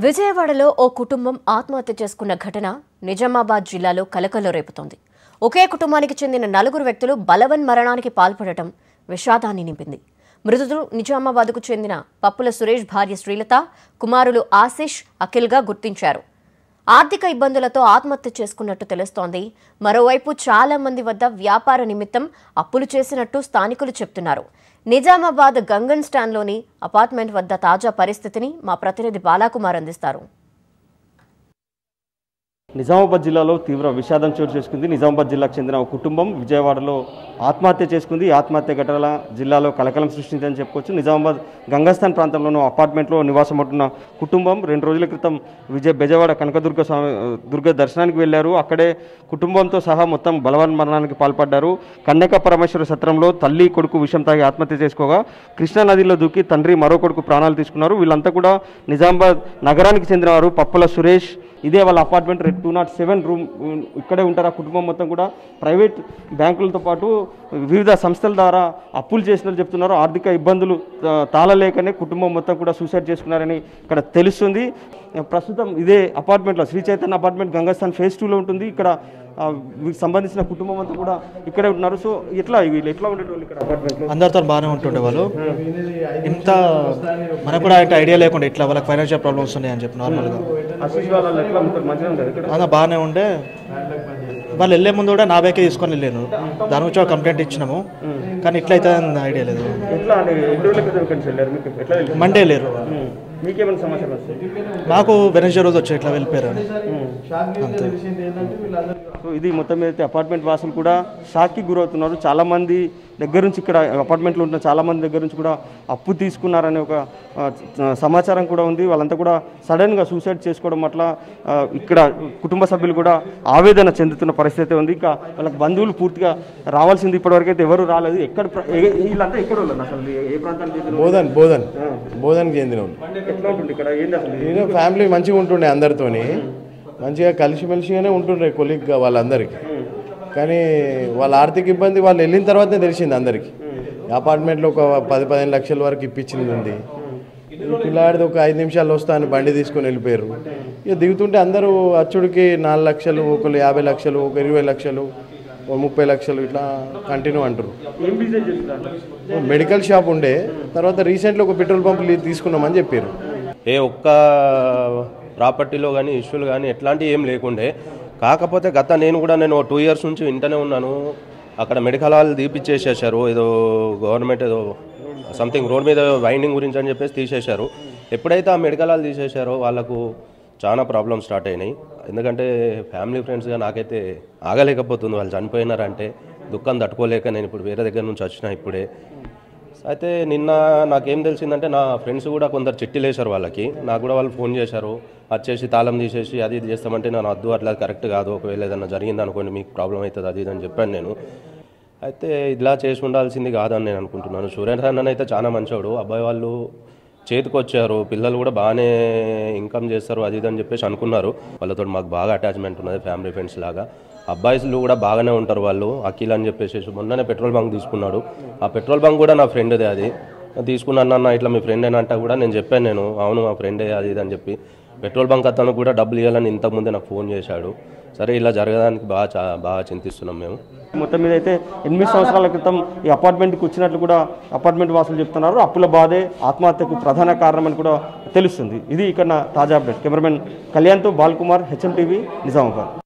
విజయవాడలో ఓ కుటుంబం ఆత్మహత్య చేసుకున్న ఘటన నిజామాబాద్ జిల్లాలో కలకలం రేపుతోంది ఒకే కుటుంబానికి చెందిన నలుగురు వ్యక్తులు బలవన్ మరణానికి పాల్పడటం విషాదాన్ని నింపింది మృతులు నిజామాబాద్కు చెందిన పప్పుల సురేష్ భార్య శ్రీలత కుమారులు ఆశిష్ అఖిల్గా గుర్తించారు ఆర్థిక ఇబ్బందులతో ఆత్మహత్య చేసుకున్నట్టు తెలుస్తోంది మరోవైపు చాలా మంది వద్ద వ్యాపార నిమిత్తం అప్పులు చేసినట్టు స్థానికులు చెప్తున్నారు నిజామాబాద్ గంగన్ స్టాండ్లోని అపార్ట్మెంట్ వద్ద తాజా పరిస్థితిని మా ప్రతినిధి బాలాకుమార్ అందిస్తారు నిజామాబాద్ జిల్లాలో తీవ్ర విషాదం చోటు చేసుకుంది నిజామాబాద్ జిల్లాకు చెందిన ఒక కుటుంబం విజయవాడలో ఆత్మహత్య చేసుకుంది ఈ ఆత్మహత్య ఘటన జిల్లాలో కలకలం సృష్టిందని చెప్పుకోవచ్చు నిజామాబాద్ గంగాస్థాన్ ప్రాంతంలోని ఓ అపార్ట్మెంట్లో నివాసం ఉంటున్న కుటుంబం రెండు రోజుల క్రితం విజయ బెజవాడ కనకదుర్గ స్వామి దుర్గ దర్శనానికి వెళ్ళారు అక్కడే కుటుంబంతో సహా మొత్తం బలవన్ మరణానికి పాల్పడ్డారు కన్యక పరమేశ్వర సత్రంలో తల్లి కొడుకు విషం తాగి ఆత్మహత్య చేసుకోగా కృష్ణా నదిలో దూకి తండ్రి మరో కొడుకు ప్రాణాలు తీసుకున్నారు వీళ్ళంతా కూడా నిజామాబాద్ నగరానికి చెందినవారు పప్పుల సురేష్ ఇదే వాళ్ళ apartment red two naught seven room um, ఇక్కడే ఉంటారు ఆ కుటుంబం మొత్తం కూడా ప్రైవేట్ బ్యాంకులతో పాటు వివిధ సంస్థల ద్వారా అప్పులు చేసినట్టు చెప్తున్నారు ఆర్థిక ఇబ్బందులు ఆ, తాళలేకనే కుటుంబం మొత్తం కూడా సూసైడ్ చేసుకున్నారని ఇక్కడ తెలుస్తుంది ప్రస్తుతం ఇదే అపార్ట్మెంట్లో శ్రీ చైతన్య అపార్ట్మెంట్ గంగాస్థాన్ ఫేజ్ టూలో ఉంటుంది ఇక్కడ ఆ, వీరికి సంబంధించిన కుటుంబం అంతా కూడా ఇక్కడే ఉంటున్నారు సో ఎట్లా వీళ్ళు ఎట్లా ఉండేటోళ్ళు ఇక్కడ అపార్ట్మెంట్లో అందరితో బాగానే ఉంటుండే వాళ్ళు ఇంత మనకు కూడా అంటే ఐడియా లేకుండా ఇట్లా వాళ్ళకి ఫైనాన్షియల్ ప్రాబ్లమ్స్ ఉన్నాయి అని చెప్పి నార్మల్గా ఆశీష్ వాళ్ళు ఎట్లా ఉంటారు మంచిగా ఉంటారు ఇక్కడ అంతా బాగానే ఉండే వాళ్ళు వెళ్ళే ముందు కూడా నా బైకే తీసుకొని వెళ్ళాను దాని గురించి ఒక కంప్లైంట్ ఇచ్చినాము కానీ ఇట్లా అయితే ఐడియా లేదు ఎట్లా అంటే ఎన్ని రోజుల క్రితం ఇక్కడి నుంచి వెళ్ళారు మీకు ఎట్లా తెలుసు? మండే లేరు ఉమ్. మీకేమైనా సమాచారం వస్తుంది నాకు వెనస్డే రోజు వచ్చి ఇట్లా వెళ్ళిపోయారు అని అంతే సో ఇది మొత్తం మీద అయితే అపార్ట్మెంట్ వాసులు కూడా షాక్కి గురవుతున్నారు చాలా మంది దగ్గర నుంచి ఇక్కడ అపార్ట్మెంట్లో ఉంటున్న చాలా మంది దగ్గర నుంచి కూడా అప్పు తీసుకున్నారనే ఒక ఆ, చ- సమాచారం కూడా ఉంది వాళ్ళంతా కూడా సడన్గా సూసైడ్ చేసుకోవడం అట్లా ఆ, ఇక్కడ కుటుంబ సభ్యులు కూడా ఆవేదన చెందుతున్న పరిస్థితి ఉంది ఇంకా వాళ్ళకి బంధువులు పూర్తిగా రావాల్సింది ఇప్పటివరకు అయితే ఎవరు రాలేదు ఎక్కడ ప్ర- ఏ- వీళ్ళంతా ఎక్కడ వాళ్ళు అసలు ఏ- ఏ ప్రాంతానికి చెందిన వాళ్ళు? బోధన్ బోధన్ బోధన్కి చెందిన వాళ్ళు ఎట్లా ఉంటుంది ఇక్కడ ఏంది అసలు నేను ఫ్యామిలీ మంచిగా ఉంటుండే అందరితోని మంచిగా కలిసిమెలిసిగానే ఉంటుండే కొలిగ్గా వాళ్ళందరికీ కానీ వాళ్ళ ఆర్థిక ఇబ్బంది వాళ్ళు వెళ్ళిన తర్వాతనే తెలిసింది అందరికీ అపార్ట్మెంట్లో ఒక పది పదిహేను లక్షల వరకు ఇప్పించింది ఉంది ఈ పిల్లాడిది ఒక ఐదు నిమిషాలు వస్తా అని బండి తీసుకొని వెళ్ళిపోయారు ఇక దిగుతుంటే అందరూ అచ్చుడికి నాలుగు లక్షలు ఒకరు యాభై లక్షలు ఒక ఇరవై లక్షలు ఒక ముప్పై లక్షలు ఇట్లా కంటిన్యూ అంటారు ఏం బిజినెస్ చేస్తున్నారు మెడికల్ షాప్ ఉండే తర్వాత రీసెంట్లీ ఒక పెట్రోల్ పంప్ లీ- తీసుకున్నామని చెప్పారు ఏ ఒక్క ప్రాపర్టీలో కానీ ఇష్యూలు కానీ ఎట్లాంటివి ఏం లేకుండే కాకపోతే గత నేను కూడా నేను టూ ఇయర్స్ నుంచి వింటనే ఉన్నాను అక్కడ మెడికల్ హాల్ తీపిచ్చేసేసారు ఏదో గవర్నమెంట్ ఏదో సంథింగ్ రోడ్ మీద వైండింగ్ గురించి అని చెప్పేసి తీసేశారు ఎప్పుడైతే ఆ మెడికల్ హాల్ తీసేశారో వాళ్ళకు చాలా ప్రాబ్లమ్స్ స్టార్ట్ అయినాయి ఎందుకంటే ఫ్యామిలీ ఫ్రెండ్స్గా నాకైతే ఆగలేకపోతుంది వాళ్ళు చనిపోయినారంటే దుఃఖం తట్టుకోలేక నేను ఇప్పుడు వేరే దగ్గర నుంచి వచ్చిన ఇప్పుడే అయితే నిన్న నాకేం తెలిసిందంటే నా ఫ్రెండ్స్ కూడా కొందరు చిట్టీలు వేశారు వాళ్ళకి నాకు కూడా వాళ్ళు ఫోన్ చేశారు వచ్చేసి తాళం తీసేసి అది ఇది చేస్తామంటే నేను వద్దు అట్లా కరెక్ట్ కాదు ఒకవేళ ఏదన్నా జరిగింది అనుకోండి మీకు ప్రాబ్లం అవుతుంది అది ఇది అని చెప్పాను నేను అయితే ఇలా చేసి ఉండాల్సింది కాదని నేను అనుకుంటున్నాను సూర్యనారాయణ అన్న అయితే చాలా మంచోడు అబ్బాయి వాళ్ళు చేతికి వచ్చారు పిల్లలు కూడా బాగానే ఇన్కమ్ చేస్తారు అది ఇది అని చెప్పేసి అనుకున్నారు వాళ్ళతో మాకు బాగా అటాచ్మెంట్ ఉన్నది ఫ్యామిలీ ఫ్రెండ్స్ లాగా అబ్బాయిలు కూడా బాగానే ఉంటారు వాళ్ళు అఖిల్ అని చెప్పేసి మొన్ననే పెట్రోల్ బంక్ తీసుకున్నాడు ఆ పెట్రోల్ బంక్ కూడా నా ఫ్రెండ్దే అది తీసుకున్నాను అన్న ఇట్లా మీ ఫ్రెండ్ అని అంటే కూడా నేను చెప్పాను నేను అవును మా ఫ్రెండే అది ఇది అని చెప్పి పెట్రోల్ బంక్ అతను కూడా డబ్బులు ఇవ్వాలని ఇంతకుముందే నాకు ఫోన్ చేశాడు సరే ఇలా జరగడానికి బాగా చా- బాగా చింతిస్తున్నాం మేము మొత్తం మీద అయితే ఎనిమిది సంవత్సరాల క్రితం ఈ అపార్ట్మెంట్కి వచ్చినట్లు కూడా అపార్ట్మెంట్ వాసులు చెప్తున్నారు అప్పుల బాధే ఆత్మహత్యకు ప్రధాన కారణమని కూడా తెలుస్తుంది ఇది ఇక్కడ నా తాజా అప్డేట్ కెమెరామెన్ కళ్యాణ్తో బాల్కుమార్ హెచ్ఎం టీవీ నిజామాబాద్